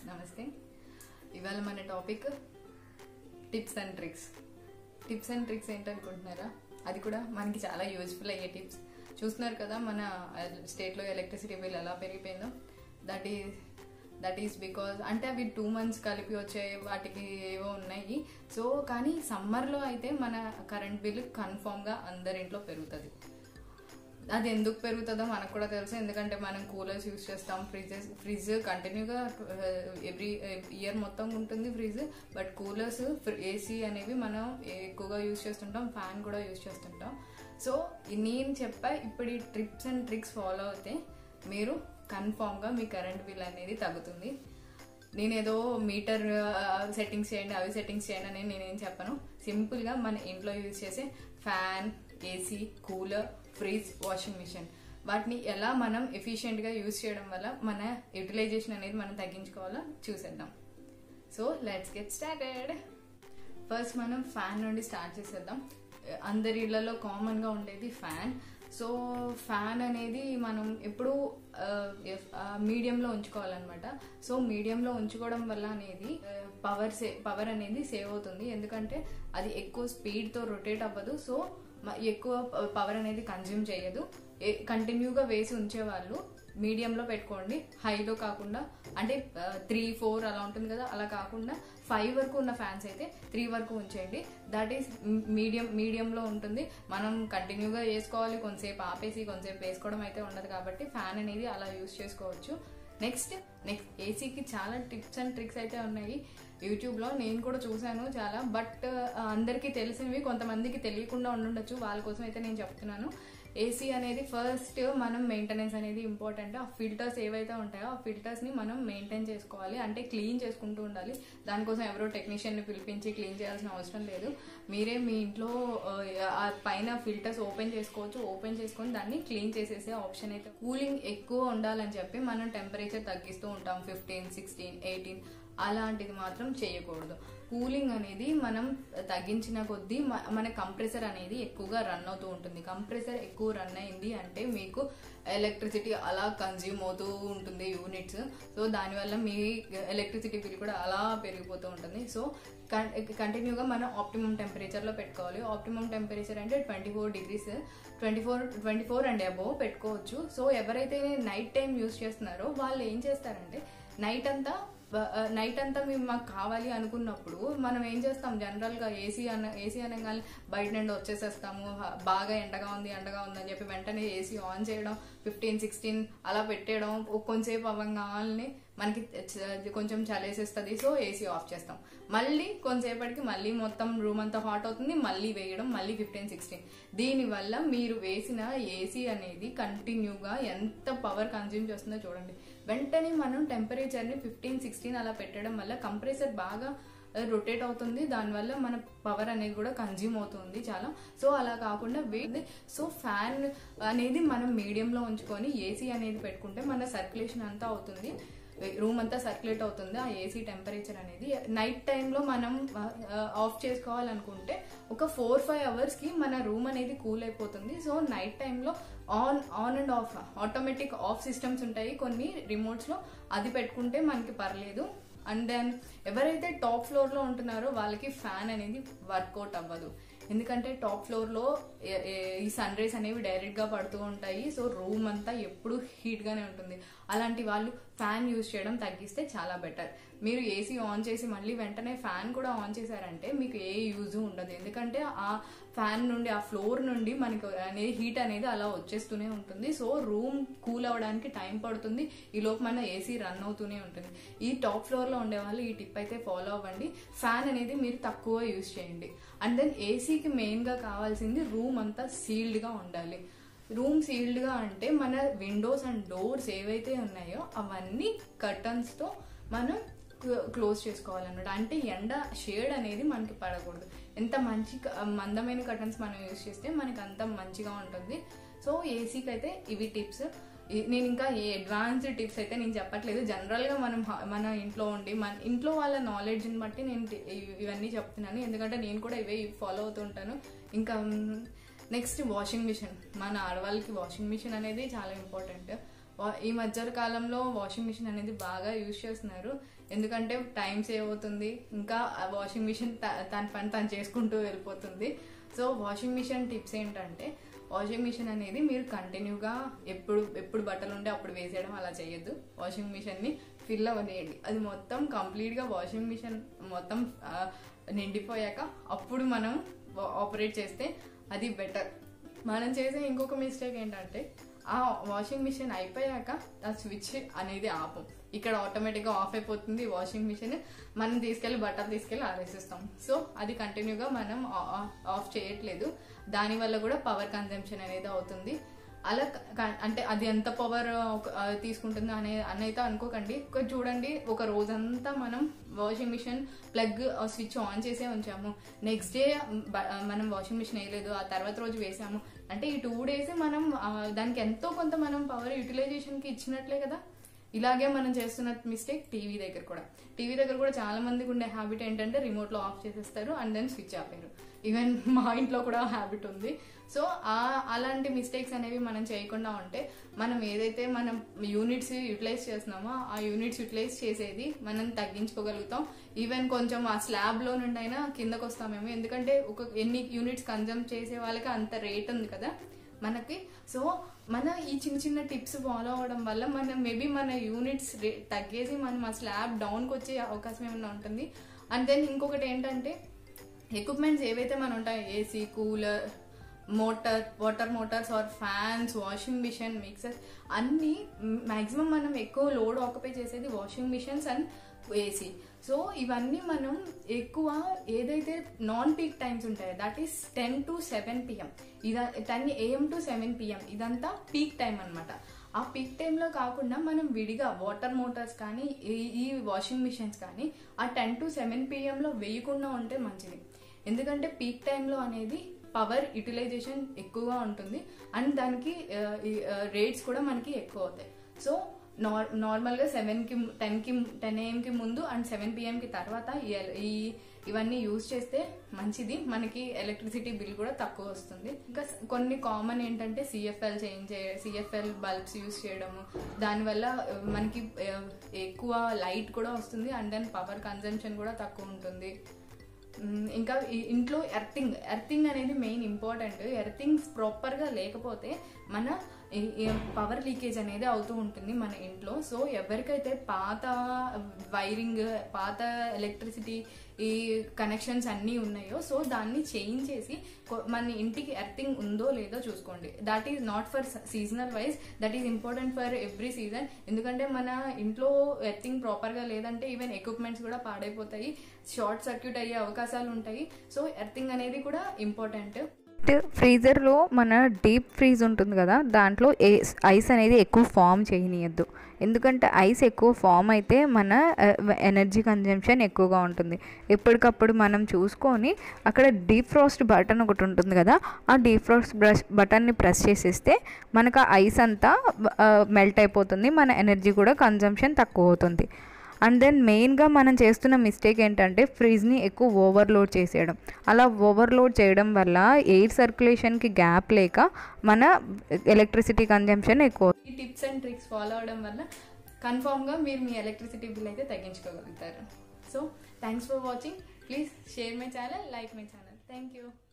నమస్తే ఇవాళ మన topic tips and tricks tips and tricks ఏంటనుకుంటున్నారా అది కూడా మనకి చాలా యూజ్ఫుల్ అయ్యే టిప్స్ చూస్తున్నారు కదా మన స్టేట్లో ఎలక్ట్రిసిటీ బిల్ ఎలా పెరిగిపోయిందో that is that is because అంటే అవి టూ మంత్స్ కలిపి వచ్చే వాటికి ఏవో ఉన్నాయి సో కానీ సమ్మర్లో అయితే మన కరెంట్ బిల్ కన్ఫామ్గా అందరింట్లో పెరుగుతుంది అది ఎందుకు పెరుగుతుందో మనకు కూడా తెలుసు ఎందుకంటే మనం కూలర్స్ యూస్ చేస్తాం ఫ్రిడ్జెస్ ఫ్రిడ్జ్ కంటిన్యూగా ఎవ్రీ ఇయర్ మొత్తం ఉంటుంది ఫ్రిడ్జ్ బట్ కూలర్స్ ఏసీ అనేవి మనం ఎక్కువగా యూస్ చేస్తుంటాం ఫ్యాన్ కూడా యూస్ చేస్తుంటాం సో నేను చెప్పా ఇప్పుడు ఈ ట్రిప్స్ అండ్ ట్రిక్స్ ఫాలో అయితే మీరు కన్ఫామ్గా మీ కరెంట్ బిల్ అనేది తగ్గుతుంది నేనేదో మీటర్ సెట్టింగ్స్ చేయండి అవి సెట్టింగ్స్ చేయండి అని నేనేం చెప్పను సింపుల్గా మన ఇంట్లో యూజ్ చేసే fan AC cooler fridge washing machine వాటిని ఎలా మనం ఎఫిషియెంట్గా యూజ్ చేయడం వల్ల మన యూటిలైజేషన్ అనేది మనం తగ్గించుకోవాలో చూసేద్దాం so let's get started first మనం ఫ్యాన్ నుండి స్టార్ట్ చేసేద్దాం అందరి ఇళ్లలో కామన్గా ఉండేది ఫ్యాన్ సో ఫ్యాన్ అనేది మనం ఎప్పుడు మీడియంలో ఉంచుకోవాలన్నమాట సో మీడియంలో ఉంచుకోవడం వల్ల అనేది పవర్ సే పవర్ అనేది సేవ్ అవుతుంది ఎందుకంటే అది ఎక్కువ స్పీడ్తో రొటేట్ అవ్వదు సో ఎక్కువ పవర్ అనేది కన్జ్యూమ్ చేయదు కంటిన్యూగా వేసి ఉంచేవాళ్ళు మీడియంలో పెట్టుకోండి హైలో కాకుండా అంటే త్రీ ఫోర్ అలా ఉంటుంది కదా అలా కాకుండా ఫైవ్ వరకు ఉన్న ఫ్యాన్స్ అయితే త్రీ వరకు ఉంచేయండి దట్ ఈస్ మీడియం మీడియంలో ఉంటుంది మనం కంటిన్యూగా వేసుకోవాలి కొంతసేపు ఆపేసి కొంతసేపు వేసుకోవడం అయితే ఉండదు కాబట్టి ఫ్యాన్ అనేది అలా యూస్ చేసుకోవచ్చు నెక్స్ట్ నెక్స్ట్ ఏసీకి చాలా టిప్స్ అండ్ ట్రిక్స్ అయితే ఉన్నాయి యూట్యూబ్లో నేను కూడా చూశాను చాలా బట్ అందరికీ తెలిసినవి కొంతమందికి తెలియకుండా ఉండుండొచ్చు వాళ్ళ కోసం అయితే నేను చెప్తున్నాను ఏసీ అనేది ఫస్ట్ మనం మెయింటెనెన్స్ అనేది ఇంపార్టెంట్ ఆ ఫిల్టర్స్ ఏవైతే ఉంటాయో ఆ ఫిల్టర్స్ని మనం మెయింటైన్ చేసుకోవాలి అంటే క్లీన్ చేసుకుంటూ ఉండాలి దానికోసం ఎవరో టెక్నీషియన్ని పిలిపించి క్లీన్ చేయాల్సిన అవసరం లేదు మీరే మీ ఇంట్లో ఆ పైన ఫిల్టర్స్ ఓపెన్ చేసుకోవచ్చు ఓపెన్ చేసుకొని దాన్ని క్లీన్ చేసేసే ఆప్షన్ అయితే కూలింగ్ ఎక్కువ ఉండాలని చెప్పి మనం టెంపరేచర్ తగ్గిస్తూ ఉంటాం ఫిఫ్టీన్ సిక్స్టీన్ ఎయిటీన్ అలాంటిది మాత్రం చేయకూడదు కూలింగ్ అనేది మనం తగ్గించిన కొద్దీ మన కంప్రెసర్ అనేది ఎక్కువగా రన్ అవుతూ ఉంటుంది కంప్రెసర్ ఎక్కువ రన్ అయింది అంటే మీకు ఎలక్ట్రిసిటీ అలా కన్జ్యూమ్ అవుతూ ఉంటుంది యూనిట్స్ సో దానివల్ల మీ ఎలక్ట్రిసిటీ బిల్ కూడా అలా పెరిగిపోతూ ఉంటుంది సో కంటిన్యూగా మనం ఆప్టిమం టెంపరేచర్లో పెట్టుకోవాలి ఆప్టిమం టెంపరేచర్ అంటే twenty four degrees twenty four twenty four and above పెట్టుకోవచ్చు సో ఎవరైతే నైట్ టైం యూస్ చేస్తున్నారో వాళ్ళు ఏం చేస్తారంటే నైట్ అంతా నైట్ అంతా మేము మాకు కావాలి అనుకున్నప్పుడు మనం ఏం చేస్తాం జనరల్గా ఏసీ అన్న ఏసీ అనగానే బయట నుండి వచ్చేసేస్తాము బాగా ఎండగా ఉంది ఎండగా ఉంది అని చెప్పి వెంటనే ఏసీ ఆన్ చేయడం ఫిఫ్టీన్ సిక్స్టీన్ అలా పెట్టేయడం కొంచెంసేపు అవ్వగానే మనకి కొంచెం చలేసేస్తుంది సో ఏసీ ఆఫ్ చేస్తాం మళ్ళీ కొంతసేపటికి మళ్ళీ మొత్తం రూమ్ అంతా హాట్ అవుతుంది మళ్ళీ వేయడం మళ్ళీ ఫిఫ్టీన్ సిక్స్టీన్ దీనివల్ల మీరు వేసిన ఏసీ అనేది కంటిన్యూగా ఎంత పవర్ కన్జ్యూమ్ చేస్తుందో చూడండి వెంటనే మనం టెంపరేచర్ని ఫిఫ్టీన్ సిక్స్టీన్ అలా పెట్టడం వల్ల కంప్రెసర్ బాగా రొటేట్ అవుతుంది దానివల్ల మన పవర్ అనేది కూడా కన్జ్యూమ్ అవుతుంది చాలా సో అలా కాకుండా వేడి సో ఫ్యాన్ అనేది మనం మీడియంలో ఉంచుకొని ఏసీ అనేది పెట్టుకుంటే మన సర్క్యులేషన్ అంతా అవుతుంది రూమ్ అంతా సర్క్యులేట్ అవుతుంది ఆ ఏసీ టెంపరేచర్ అనేది నైట్ టైంలో మనం ఆఫ్ చేసుకోవాలనుకుంటే ఒక ఫోర్ ఫైవ్ అవర్స్కి మన రూమ్ అనేది కూల్ అయిపోతుంది సో నైట్ టైంలో on on and off automatic off systems ఉంటాయి కొన్ని రిమోట్స్లో అది పెట్టుకుంటే మనకి పర్లేదు అండ్ దెన్ ఎవరైతే టాప్ ఫ్లోర్లో ఉంటున్నారో వాళ్ళకి ఫ్యాన్ అనేది వర్కౌట్ అవ్వదు ఎందుకంటే టాప్ ఫ్లోర్లో ఈ సన్ రేస్ అనేవి డైరెక్ట్గా పడుతూ ఉంటాయి సో రూమ్ అంతా ఎప్పుడు హీట్గానే ఉంటుంది అలాంటి వాళ్ళు ఫ్యాన్ యూజ్ చేయడం తగ్గిస్తే చాలా బెటర్ మీరు ఏసీ ఆన్ చేసి మళ్ళీ వెంటనే ఫ్యాన్ కూడా ఆన్ చేశారంటే మీకు ఏ యూజ్ ఉండదు ఎందుకంటే ఆ ఫ్యాన్ నుండి ఆ ఫ్లోర్ నుండి మనకు అనేది హీట్ అనేది అలా వచ్చేస్తూనే ఉంటుంది సో రూమ్ కూల్ అవ్వడానికి టైం పడుతుంది ఈ లోపు మన ఏసీ రన్ అవుతూనే ఉంటుంది ఈ టాప్ ఫ్లోర్లో ఉండే వాళ్ళు ఈ టిప్ అయితే ఫాలో అవ్వండి ఫ్యాన్ అనేది మీరు తక్కువ యూజ్ చేయండి అండ్ దెన్ ఏసీకి మెయిన్గా కావాల్సింది రూమ్ అంతా సీల్డ్గా ఉండాలి రూమ్ సీల్డ్గా అంటే మన విండోస్ అండ్ డోర్స్ ఏవైతే ఉన్నాయో అవన్నీ కర్టన్స్తో మనం క్లోజ్ చేసుకోవాలన్నమాట అంటే ఎండ షేడ్ అనేది మనకి పడకూడదు ఎంత మంచి మందమైన కర్టన్స్ మనం యూజ్ చేస్తే మనకి అంత మంచిగా ఉంటుంది సో ఏసీకి అయితే ఇవి టిప్స్ నేను ఇంకా ఏ అడ్వాన్స్డ్ టిప్స్ అయితే నేను చెప్పట్లేదు జనరల్గా మనం మన ఇంట్లో ఉండి మన ఇంట్లో వాళ్ళ నాలెడ్జ్ని బట్టి నేను ఇవన్నీ చెప్తున్నాను ఎందుకంటే నేను కూడా ఇవే ఫాలో అవుతుంటాను ఇంకా నెక్స్ట్ వాషింగ్ మిషన్ మన ఆడవాళ్ళకి వాషింగ్ మిషన్ అనేది చాలా ఇంపార్టెంట్ వా- ఈ మధ్య కాలంలో వాషింగ్ మిషన్ అనేది బాగా యూజ్ చేస్తున్నారు ఎందుకంటే టైం సేవ్ అవుతుంది ఇంకా వాషింగ్ మిషన్ తన పని తను చేసుకుంటూ వెళ్ళిపోతుంది సో వాషింగ్ మిషన్ టిప్స్ ఏంటంటే వాషింగ్ మిషన్ అనేది మీరు కంటిన్యూగా ఎప్పుడు ఎప్పుడు బట్టలు ఉంటే అప్పుడు వేసేయడం అలా చేయొద్దు వాషింగ్ మిషన్ని ఫిల్ అవ్వనియండి అది మొత్తం కంప్లీట్గా వాషింగ్ మిషన్ మొత్తం ఆ, నిండిపోయాక అప్పుడు మనం ఆపరేట్ చేస్తే అది బెటర్ మనం చేసే ఇంకొక మిస్టేక్ ఏంటంటే ఆ వాషింగ్ మిషన్ అయిపోయాక ఆ స్విచ్ అనేది ఆపం ఇక్కడ ఆటోమేటిక్గా ఆఫ్ అయిపోతుంది వాషింగ్ మిషన్ మనం తీసుకెళ్లి బట్టలు తీసుకెళ్లి ఆరేసిస్తాం సో అది కంటిన్యూగా మనం ఆ- ఆ- ఆఫ్ చేయట్లేదు దానివల్ల కూడా పవర్ కన్జంప్షన్ అనేది అవుతుంది అలా క- అంటే అది ఎంత పవర్ తీసుకుంటుందో అనే అని అయితే అనుకోకండి ఒక చూడండి ఒక రోజంతా మనం washing machine plug switch on చేసే ఉంచాము నెక్స్ట్ డే మనం వాషింగ్ మిషన్ వేయలేదు ఆ తర్వాత రోజు వేసాము అంటే ఈ టూ డేస్ మనం ఆ, దానికి ఎంతో కొంత మనం పవర్ యూటిలైజేషన్కి ఇచ్చినట్లే కదా ఇలాగే మనం చేస్తున్న మిస్టేక్ టీవీ దగ్గర కూడా టీవీ దగ్గర కూడా చాలా మందికి ఉండే హ్యాబిట్ ఏంటంటే రిమోట్ లో ఆఫ్ చేసేస్తారు అండ్ దెన్ స్విచ్ ఆపారు ఈవెన్ మా ఇంట్లో కూడా హ్యాబిట్ ఉంది సో ఆ అలాంటి మిస్టేక్స్ అనేవి మనం చేయకుండా ఉంటే మనం ఏదైతే మనం యూనిట్స్ యూటిలైజ్ చేస్తున్నామో ఆ యూనిట్స్ యూటిలైజ్ చేసేది మనం తగ్గించుకోగలుగుతాం ఈవెన్ కొంచెం ఆ స్లాబ్ లో నుండి అయినా కిందకు వస్తామేమో ఎందుకంటే ఒక ఎన్ని యూనిట్స్ కన్జమ్ చేసే వాళ్ళకి అంత రేట్ ఉంది కదా మనకి సో మన ఈ చిన్న చిన్న టిప్స్ ఫాలో అవడం వల్ల మన మేబీ మన యూనిట్స్ తగ్గేసి మనం ఆ స్లాబ్ డౌన్కి వచ్చే అవకాశం ఏమైనా ఉంటుంది అండ్ దెన్ ఇంకొకటి ఏంటంటే ఎక్విప్మెంట్స్ ఏవైతే మనం ఉంటాయి AC cooler motor water motors or fans washing machine mixer అన్ని మాక్సిమం మనం ఎక్కువ లోడ్ ఆక్యుపై చేసేది washing machines and AC so ఇవన్నీ మనం ఎక్కువ ఏదైతే నాన్ పీక్ టైమ్స్ ఉంటాయో that is ten to seven PM ఇద ten AM to seven PM ఇదంతా పీక్ టైం అన్నమాట ఆ పీక్ టైంలో కాకుండా మనం విడిగా వాటర్ మోటార్స్ కానీ ఈ- ఈ వాషింగ్ మిషన్స్ కానీ ఆ టెన్ టు సెవెన్ పిఎంలో వేయకుండా ఉంటే మంచిది ఎందుకంటే పీక్ టైంలో అనేది పవర్ యూటిలైజేషన్ ఎక్కువగా ఉంటుంది అండ్ దానికి రేట్స్ కూడా మనకి ఎక్కువ అవుతాయి సో నార్ నార్మల్గా సెవెన్కి టెన్కి టెన్ ఏఎంకి ముందు అండ్ సెవెన్ పిఎంకి తర్వాత ఈ ఎల్- ఈ ఇవన్నీ యూజ్ చేస్తే మంచిది మనకి ఎలక్ట్రిసిటీ బిల్ కూడా తక్కువ వస్తుంది ఇంకా స- కొన్ని కామన్ ఏంటంటే CFL change CFL bulbs use చేయడము దానివల్ల ఆ, మనకి ఆ, ఎక్కువ లైట్ కూడా వస్తుంది అండ్ దెన్ పవర్ కన్జంప్షన్ కూడా తక్కువ ఉంటుంది మ్, ఇంకా ఈ- ఇంట్లో ఎర్తింగ్ ఎర్తింగ్ అనేది మెయిన్ ఇంపార్టెంట్ ఎర్తింగ్స్ ప్రాపర్గా లేకపోతే మన పవర్ లీకేజ్ అనేది అవుతూ ఉంటుంది మన ఇంట్లో సో ఎవరికైతే పాత వైరింగ్ పాత ఎలక్ట్రిసిటీ ఈ కనెక్షన్స్ అన్నీ ఉన్నాయో సో దాన్ని చేంజ్ చేసి కొ- మన ఇంటికి ఎర్తింగ్ ఉందో లేదో చూసుకోండి that is not for seasonal wise that is important for every season ఎందుకంటే మన ఇంట్లో ఎర్తింగ్ ప్రాపర్గా లేదంటే ఈవెన్ ఎక్విప్మెంట్స్ కూడా పాడైపోతాయి షార్ట్ సర్క్యూట్ అయ్యే అవకాశాలు ఉంటాయి సో ఎర్తింగ్ అనేది కూడా ఇంపార్టెంట్ ఫ్రీజర్లో మన డీప్ ఫ్రీజ్ ఉంటుంది కదా దాంట్లో ఐస్ అనేది ఎక్కువ ఫామ్ చేయనీయద్దు ఎందుకంటే ఐస్ ఎక్కువ ఫామ్ అయితే మన ఎనర్జీ కన్జంప్షన్ ఎక్కువగా ఉంటుంది ఎప్పటికప్పుడు మనం చూసుకొని అక్కడ డీప్ ఫ్రాస్ట్ బటన్ ఒకటి ఉంటుంది కదా ఆ డీప్ ఫ్రాస్ట్ బ్రష్ బటన్ని ప్రెస్ చేసేస్తే మనకు ఆ ఐస్ అంతా మెల్ట్ అయిపోతుంది మన ఎనర్జీ కూడా కన్జంప్షన్ తక్కువ అవుతుంది అండ్ దెన్ మెయిన్గా మనం చేస్తున్న మిస్టేక్ ఏంటంటే ఫ్రిడ్జ్ని ఎక్కువ ఓవర్లోడ్ చేసేయడం అలా ఓవర్లోడ్ చేయడం వల్ల ఎయిర్ సర్క్యులేషన్కి గ్యాప్ లేక మన ఎలక్ట్రిసిటీ కన్జంప్షన్ ఎక్కువ ఈ టిప్స్ అండ్ ట్రిక్స్ ఫాలో అవడం వల్ల కన్ఫామ్గా మీరు మీ ఎలక్ట్రిసిటీ బిల్ అయితే తగ్గించుకోగలుగుతారు so thanks for watching please share my channel like my channel thank you